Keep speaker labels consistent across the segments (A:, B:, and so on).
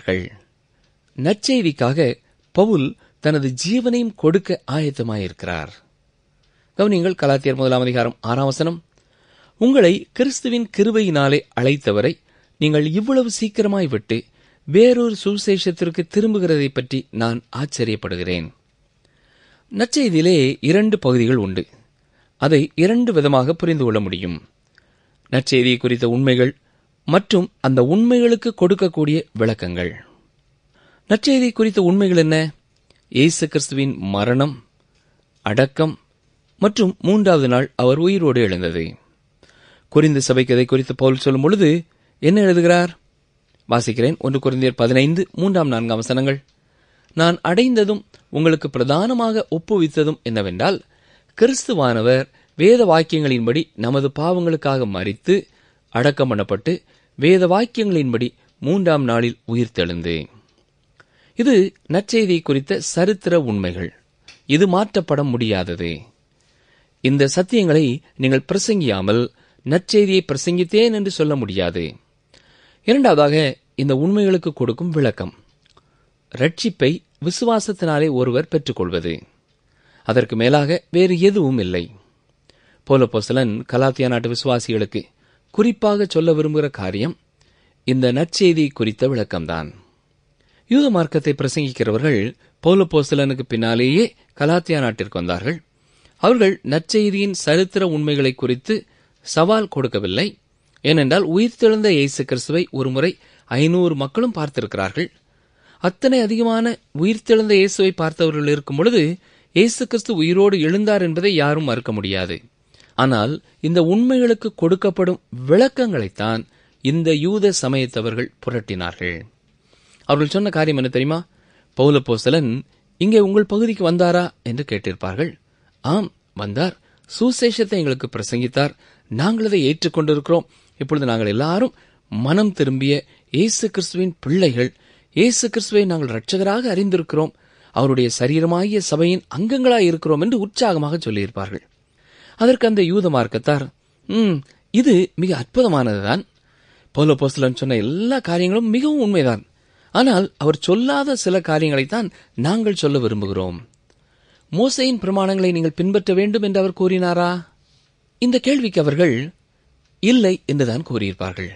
A: இருந்தார்கள் நற்செய்திக்காக பவுல் தனது ஜீவனையும் கொடுக்க ஆயத்தமாயிருக்கிறார் கவனியங்கள் கலாத்தியர் முதலாம் அதிகாரம் ஆறாம் வசனம் உங்களை கிறிஸ்துவின் கிருபையினாலே அழைத்தவரை நீங்கள் இவ்வளவு சீக்கிரமாய் விட்டு வேறொரு சுவிசேஷத்திற்கு திரும்புகிறதை பற்றி நான் ஆச்சரியப்படுகிறேன் நற்செய்தியிலே இரண்டு பகுதிகள் உண்டு அதை இரண்டு விதமாக புரிந்து கொள்ள முடியும் நற்செய்தி குறித்த உண்மைகள் மற்றும் அந்த உண்மைகளுக்கு கொடுக்கக்கூடிய விளக்கங்கள் நற்செய்தி குறித்த உண்மைகள் என்ன இயேசு கிறிஸ்துவின் மரணம் அடக்கம் மற்றும் மூன்றாவது நாள் அவர் உயிரோடு எழுந்தது குறிந்த சபைக்கு அதை குறித்து பவுல் சொல்லும் பொழுது என்ன எழுதுகிறார் வாசிக்கிறேன் ஒன்று குறைந்தர் பதினைந்து மூன்றாம் நான்காம் வசனங்கள் நான் அடைந்ததும் உங்களுக்கு பிரதானமாக ஒப்புவித்ததும் என்னவென்றால் கிறிஸ்துவானவர் வேத வாக்கியங்களின்படி நமது பாவங்களுக்காக மறித்து அடக்கம் பண்ணப்பட்டு வேத வாக்கியங்களின்படி மூன்றாம் நாளில் உயிர்த்தெழுந்து இது நற்செய்தி குறித்த சரித்திர உண்மைகள் இது மாற்றப்பட முடியாதது இந்த சத்தியங்களை நீங்கள் பிரசங்கியாமல் நற்செய்தியை பிரசங்கித்தேன் என்று சொல்ல முடியாது இரண்டாவதாக இந்த உண்மைகளுக்கு கொடுக்கும் விளக்கம் ரட்சிப்பை விசுவாசத்தினாலே ஒருவர் பெற்றுக்கொள்வது அதற்கு மேலாக வேறு எதுவும் இல்லை போலப்போசலன் கலாத்தியா நாட்டு விசுவாசிகளுக்கு குறிப்பாக சொல்ல விரும்புகிற காரியம் இந்த நற்செய்தி குறித்த விளக்கம்தான் யூத மார்க்கத்தை பிரசங்கிக்கிறவர்கள் பௌலப்போஸ்தலனுக்கு பின்னாலேயே கலாத்தியா நாட்டிற்கு வந்தார்கள் அவர்கள் நற்செய்தியின் சரித்திர உண்மைகளை குறித்து சவால் கொடுக்கவில்லை ஏனென்றால் உயிர்த்தெழுந்த இயேசு கிறிஸ்துவை ஒருமுறை ஐநூறு மக்களும் பார்த்திருக்கிறார்கள் அத்தனை அதிகமான உயிர்த்தெழுந்த இயேசுவை பார்த்தவர்கள் இருக்கும் பொழுது இயேசு கிறிஸ்து உயிரோடு எழுந்தார் என்பதை யாரும் மறுக்க முடியாது ஆனால் இந்த உண்மைகளுக்கு கொடுக்கப்படும் விளக்கங்களைத்தான் இந்த யூத சமயத்தவர்கள் புரட்டினார்கள் அவர்கள் சொன்ன காரியம் என்ன தெரியுமா பௌலப்போஸ்தலன் இங்கே உங்கள் பகுதிக்கு வந்தாரா என்று கேட்டிருப்பார்கள் ஆம் வந்தார் சுசேஷத்தை எங்களுக்கு பிரசங்கித்தார் நாங்கள் அதை ஏற்றுக்கொண்டிருக்கிறோம் இப்பொழுது நாங்கள் எல்லாரும் மனம் திரும்பிய இயேசு கிறிஸ்துவின் பிள்ளைகள் இயேசு கிறிஸ்துவை நாங்கள் இரட்சகராக அறிந்திருக்கிறோம் அவருடைய சரீரமாகிய சபையின் அங்கங்களாய் இருக்கிறோம் என்று உற்சாகமாக சொல்லியிருப்பார்கள் அதற்கு அந்த யூத மார்க்கத்தார் ம் இது மிக அற்புதமானதுதான் பௌல போஸ்தலன் சொன்ன எல்லா காரியங்களும் மிகவும் உண்மைதான் ஆனால் அவர் சொல்லாத சில காரியங்களைத்தான் நாங்கள் சொல்ல விரும்புகிறோம் மோசையின் பிரமாணங்களை நீங்கள் பின்பற்ற வேண்டும் என்று அவர் கூறினாரா இந்த கேள்விக்கு அவர்கள் இல்லை என்றுதான் கூறியிருப்பார்கள்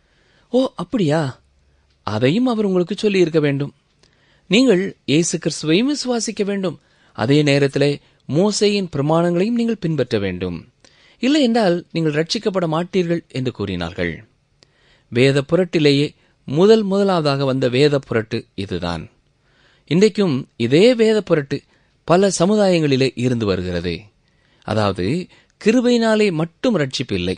A: ஓ அப்படியா அதையும் அவர் உங்களுக்கு சொல்லி இருக்க வேண்டும் நீங்கள் இயேசு கிறிஸ்துவையும் விசுவாசிக்க வேண்டும் அதே நேரத்திலே மோசையின் பிரமாணங்களையும் நீங்கள் பின்பற்ற வேண்டும் இல்லை என்றால் நீங்கள் ரட்சிக்கப்பட மாட்டீர்கள் என்று கூறினார்கள் வேத புரட்டிலேயே முதல் முதலாவதாக வந்த வேத புரட்டு இதுதான் இன்றைக்கும் இதே வேத புரட்டு பல சமுதாயங்களிலே இருந்து வருகிறது அதாவது கிருபையினாலே மட்டும் ரட்சிப்பு இல்லை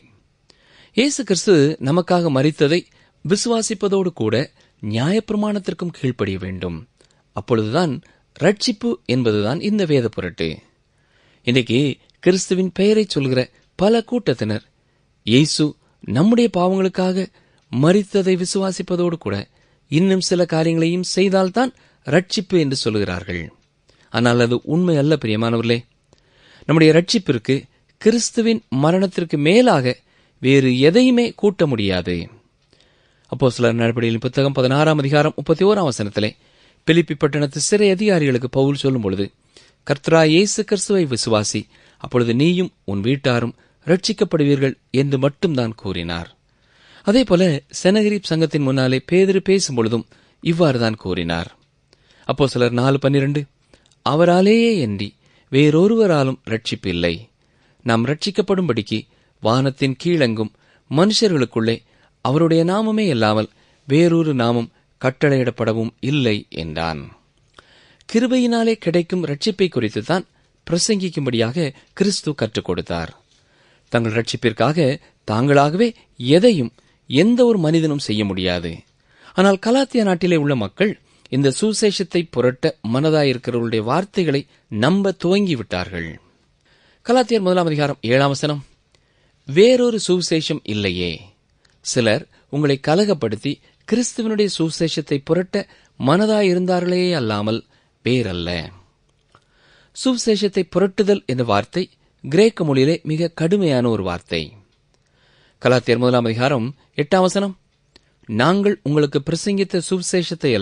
A: இயேசு கிறிஸ்து நமக்காக மறித்ததை விசுவாசிப்பதோடு கூட நியாயப்பிரமாணத்திற்கும் கீழ்ப்படிய வேண்டும் அப்பொழுதுதான் ரட்சிப்பு என்பதுதான் இந்த வேத புரட்டு இன்றைக்கு கிறிஸ்துவின் பெயரை சொல்கிற பல கூட்டத்தினர் இயேசு நம்முடைய பாவங்களுக்காக மறித்ததை விசுவாசிப்பதோடு கூட இன்னும் சில காரியங்களையும் செய்தால்தான் ரட்சிப்பு என்று சொல்கிறார்கள் ஆனால் அது உண்மை அல்ல பிரியமானவர்களே நம்முடைய ரட்சிப்பிற்கு கிறிஸ்துவின் மரணத்திற்கு மேலாக வேறு எதையுமே கூட்ட முடியாது அப்போ சிலர் நடவடிக்கையின் புத்தகம் பதினாறாம் அதிகாரம் முப்பத்தி ஓராம் வசனத்திலே பிலிப்பி பட்டணத்து சிறை அதிகாரிகளுக்கு பவுல் சொல்லும் பொழுது கர்த்தரா இயேசு கிறிஸ்துவை விசுவாசி அப்பொழுது நீயும் உன் வீட்டாரும் ரட்சிக்கப்படுவீர்கள் என்று மட்டும்தான் கூறினார் அதே போல செனகிரிப் சங்கத்தின் முன்னாலே பேதிரு பேசும் பொழுதும் இவ்வாறுதான் கூறினார் அப்போ சிலர் நாலு பன்னிரண்டு அவராலேயே என்றி வேறொருவராலும் ரட்சிப்பு இல்லை நாம் ரட்சிக்கப்படும்படிக்கு வானத்தின் கீழெங்கும் மனுஷர்களுக்குள்ளே அவருடைய நாமமே இல்லாமல் வேறொரு நாமம் கட்டளையிடப்படவும் இல்லை என்றான் கிருபையினாலே கிடைக்கும் ரட்சிப்பை குறித்துத்தான் பிரசங்கிக்கும்படியாக கிறிஸ்து கற்றுக் கொடுத்தார் தங்கள் ரட்சிப்பிற்காக தாங்களாகவே எதையும் எந்த ஒரு மனிதனும் செய்ய முடியாது ஆனால் கலாத்திய நாட்டிலே உள்ள மக்கள் இந்த சுசேஷத்தை புரட்ட மனதாயிருக்கிறவர்களுடைய வார்த்தைகளை நம்ப துவங்கிவிட்டார்கள் கலாத்தியர் முதலாம் அதிகாரம் ஏழாம் வசனம் வேறொரு சுவிசேஷம் இல்லையே சிலர் உங்களை கலகப்படுத்தி கிறிஸ்துவனுடைய சுவிசேஷத்தை புரட்ட மனதாயிருந்தார்களே அல்லாமல் வேறல்ல சுவிசேஷத்தை புரட்டுதல் என்ற வார்த்தை கிரேக்க மொழியிலே மிக கடுமையான ஒரு வார்த்தை கலாத்தியர் முதலாம் அதிகாரம் எட்டாம் வசனம் நாங்கள் உங்களுக்கு பிரசங்கித்த சுவிசேஷத்தை